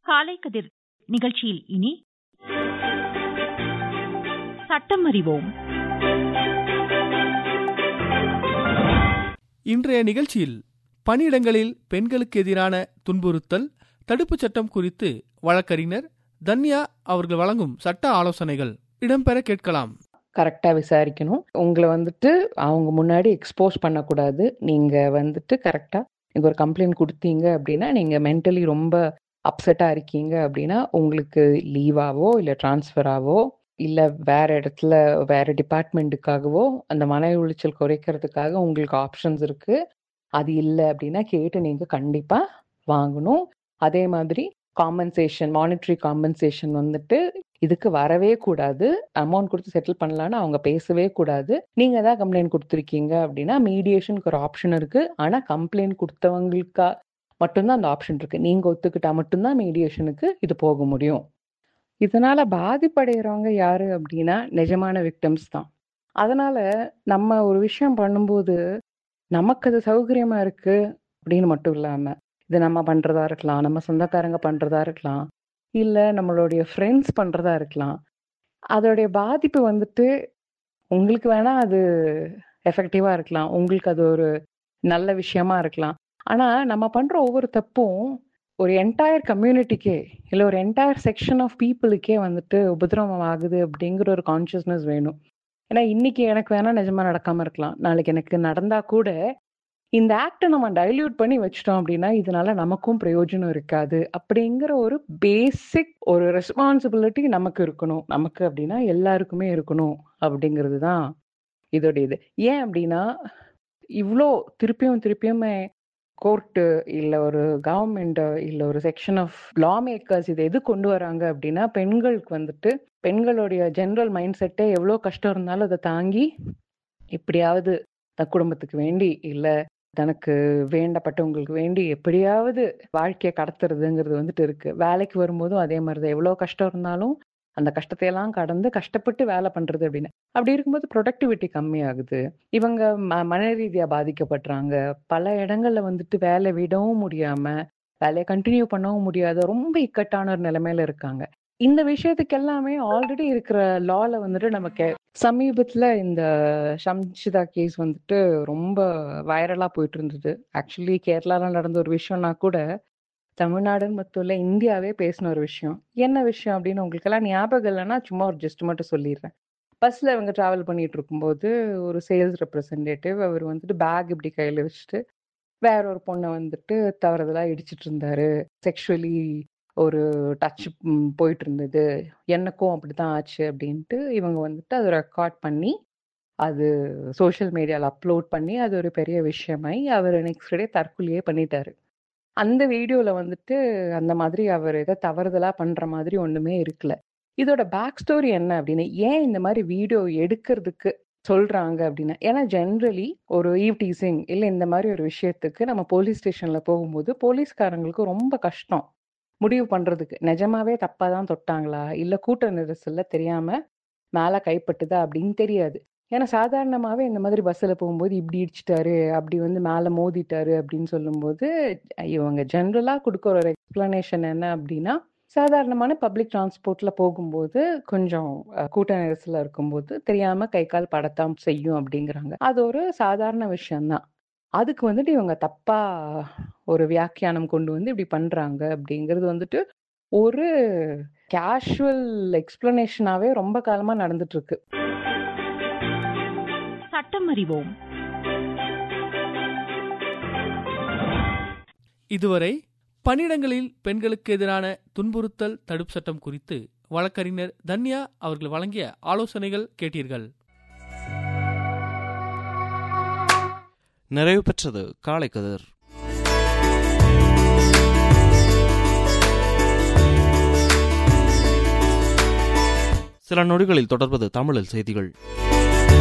காலை கதிர் நிகழ்ச்சியில் இனி சட்டம் அறிவோம் இன்றைய நிகழ்ச்சியில் பணியிடங்களில் பெண்களுக்கு எதிரான துன்புறுத்தல் தடுப்புச் சட்டம் குறித்து வழக்கறிஞர் தன்யா அவர்கள் வழங்கும் சட்ட ஆலோசனைகள் இடம்பெற கேட்கலாம் கரெக்டாக விசாரிக்கணும் உங்களை வந்துட்டு அவங்க முன்னாடி எக்ஸ்போஸ் பண்ணக்கூடாது நீங்கள் வந்துட்டு கரெக்டாக நீங்கள் ஒரு கம்ப்ளைண்ட் கொடுத்தீங்க அப்படின்னா நீங்கள் மென்டலி ரொம்ப அப்செட்டாக இருக்கீங்க அப்படின்னா உங்களுக்கு லீவாவோ இல்லை ட்ரான்ஸ்ஃபராவோ இல்லை வேற இடத்துல வேற டிபார்ட்மெண்ட்டுக்காகவோ அந்த மன உளைச்சல் குறைக்கிறதுக்காக உங்களுக்கு ஆப்ஷன்ஸ் இருக்குது அது இல்லை அப்படின்னா கேட்டு நீங்கள் கண்டிப்பாக வாங்கணும் அதே மாதிரி காம்பன்சேஷன் மானிட்ரி காம்பன்சேஷன் வந்துட்டு இதுக்கு வரவே கூடாது அமௌண்ட் கொடுத்து செட்டில் பண்ணலான்னு அவங்க பேசவே கூடாது நீங்க தான் கம்ப்ளைண்ட் கொடுத்துருக்கீங்க அப்படின்னா மீடியேஷனுக்கு ஒரு ஆப்ஷன் இருக்கு ஆனா கம்ப்ளைண்ட் கொடுத்தவங்களுக்கா மட்டும்தான் அந்த ஆப்ஷன் இருக்கு நீங்க ஒத்துக்கிட்டா மட்டும்தான் மீடியேஷனுக்கு இது போக முடியும் இதனால பாதிப்படைகிறவங்க யாரு அப்படின்னா நிஜமான விக்டம்ஸ் தான் அதனால நம்ம ஒரு விஷயம் பண்ணும்போது நமக்கு அது சௌகரியமா இருக்கு அப்படின்னு மட்டும் இல்லாம இது நம்ம பண்றதா இருக்கலாம் நம்ம சொந்தக்காரங்க பண்றதா இருக்கலாம் இல்லை நம்மளுடைய ஃப்ரெண்ட்ஸ் பண்ணுறதா இருக்கலாம் அதோடைய பாதிப்பு வந்துட்டு உங்களுக்கு வேணா அது எஃபெக்டிவாக இருக்கலாம் உங்களுக்கு அது ஒரு நல்ல விஷயமா இருக்கலாம் ஆனால் நம்ம பண்ணுற ஒவ்வொரு தப்பும் ஒரு என்டையர் கம்யூனிட்டிக்கே இல்லை ஒரு என்டையர் செக்ஷன் ஆஃப் பீப்புளுக்கே வந்துட்டு உபதிரவம் ஆகுது அப்படிங்கிற ஒரு கான்ஷியஸ்னஸ் வேணும் ஏன்னா இன்னைக்கு எனக்கு வேணா நிஜமா நடக்காம இருக்கலாம் நாளைக்கு எனக்கு நடந்தா கூட இந்த ஆக்டை நம்ம டைல்யூட் பண்ணி வச்சிட்டோம் அப்படின்னா இதனால நமக்கும் பிரயோஜனம் இருக்காது அப்படிங்கிற ஒரு பேசிக் ஒரு ரெஸ்பான்சிபிலிட்டி நமக்கு இருக்கணும் நமக்கு அப்படின்னா எல்லாருக்குமே இருக்கணும் அப்படிங்கிறது தான் இதோட இது ஏன் அப்படின்னா இவ்வளோ திருப்பியும் திருப்பியுமே கோர்ட்டு இல்லை ஒரு கவர்மெண்ட் இல்லை ஒரு செக்ஷன் ஆஃப் லா மேக்கர்ஸ் இதை எது கொண்டு வராங்க அப்படின்னா பெண்களுக்கு வந்துட்டு பெண்களுடைய ஜென்ரல் மைண்ட் செட்டே எவ்வளோ கஷ்டம் இருந்தாலும் அதை தாங்கி எப்படியாவது தன் குடும்பத்துக்கு வேண்டி இல்லை தனக்கு வேண்டப்பட்டவங்களுக்கு வேண்டி எப்படியாவது வாழ்க்கையை கடத்துறதுங்கிறது வந்துட்டு இருக்கு வேலைக்கு வரும்போதும் அதே மாதிரி தான் எவ்வளோ கஷ்டம் இருந்தாலும் அந்த கஷ்டத்தையெல்லாம் கடந்து கஷ்டப்பட்டு வேலை பண்றது அப்படின்னு அப்படி இருக்கும்போது ப்ரொடக்டிவிட்டி கம்மியாகுது இவங்க ம மன ரீதியா பாதிக்கப்படுறாங்க பல இடங்கள்ல வந்துட்டு வேலை விடவும் முடியாம வேலையை கண்டினியூ பண்ணவும் முடியாத ரொம்ப இக்கட்டான ஒரு நிலைமையில இருக்காங்க இந்த விஷயத்துக்கு எல்லாமே ஆல்ரெடி இருக்கிற லால வந்துட்டு நமக்கு சமீபத்துல இந்த ஷம்ஷிதா கேஸ் வந்துட்டு ரொம்ப வைரலா போயிட்டு இருந்தது ஆக்சுவலி கேரளால நடந்த ஒரு விஷயம்னா கூட தமிழ்நாடுன்னு மட்டும் இல்லை இந்தியாவே பேசின ஒரு விஷயம் என்ன விஷயம் அப்படின்னு உங்களுக்கு எல்லாம் ஞாபகம் இல்லைன்னா சும்மா ஒரு ஜஸ்ட் மட்டும் சொல்லிடுறேன் பஸ்ல இவங்க டிராவல் பண்ணிட்டு இருக்கும்போது ஒரு சேல்ஸ் ரெப்ரசன்டேட்டிவ் அவர் வந்துட்டு பேக் இப்படி கையில வச்சுட்டு வேற ஒரு பொண்ணை வந்துட்டு தவறுதலா இடிச்சிட்டு இருந்தாரு செக்ஷுவலி ஒரு டச் போயிட்டு இருந்தது எனக்கும் அப்படிதான் ஆச்சு அப்படின்ட்டு இவங்க வந்துட்டு அதை ரெக்கார்ட் பண்ணி அது சோஷியல் மீடியாவில் அப்லோட் பண்ணி அது ஒரு பெரிய விஷயமாய் அவர் நெக்ஸ்ட் டே தற்கொலையே பண்ணிட்டாரு அந்த வீடியோவில் வந்துட்டு அந்த மாதிரி அவர் ஏதோ தவறுதலாக பண்ணுற மாதிரி ஒன்றுமே இருக்கல இதோட பேக் ஸ்டோரி என்ன அப்படின்னு ஏன் இந்த மாதிரி வீடியோ எடுக்கிறதுக்கு சொல்றாங்க அப்படின்னா ஏன்னா ஜென்ரலி ஒரு ஈவ் டீசிங் இல்லை இந்த மாதிரி ஒரு விஷயத்துக்கு நம்ம போலீஸ் ஸ்டேஷன்ல போகும்போது போலீஸ்காரங்களுக்கு ரொம்ப கஷ்டம் முடிவு பண்றதுக்கு நிஜமாவே தப்பா தான் தொட்டாங்களா இல்ல கூட்ட நெரிசல்ல தெரியாம மேல கைப்பட்டுதா அப்படின்னு தெரியாது ஏன்னா சாதாரணமாவே இந்த மாதிரி பஸ்ல போகும்போது இப்படி இடிச்சிட்டாரு அப்படி வந்து மேல மோதிட்டாரு அப்படின்னு சொல்லும்போது இவங்க ஜென்ரலா கொடுக்குற ஒரு எக்ஸ்பிளனேஷன் என்ன அப்படின்னா சாதாரணமான பப்ளிக் டிரான்ஸ்போர்ட்ல போகும்போது கொஞ்சம் கூட்ட நெரிசல இருக்கும்போது தெரியாம கை கால் படத்தான் செய்யும் அப்படிங்கிறாங்க அது ஒரு சாதாரண விஷயம்தான் அதுக்கு வந்துட்டு இவங்க தப்பா ஒரு வியாக்கியானம் கொண்டு வந்து இப்படி பண்றாங்க அப்படிங்கிறது வந்துட்டு ஒரு கேஷுவல் எக்ஸ்பிளனேஷனாவே ரொம்ப காலமா நடந்துட்டு இருக்கு சட்டம் அறிவோம் இதுவரை பணியிடங்களில் பெண்களுக்கு எதிரான துன்புறுத்தல் தடுப்பு சட்டம் குறித்து வழக்கறிஞர் தன்யா அவர்கள் வழங்கிய ஆலோசனைகள் கேட்டீர்கள் நிறைவு பெற்றது காலை கதிர் சில நொடிகளில் தொடர்வது தமிழில் செய்திகள்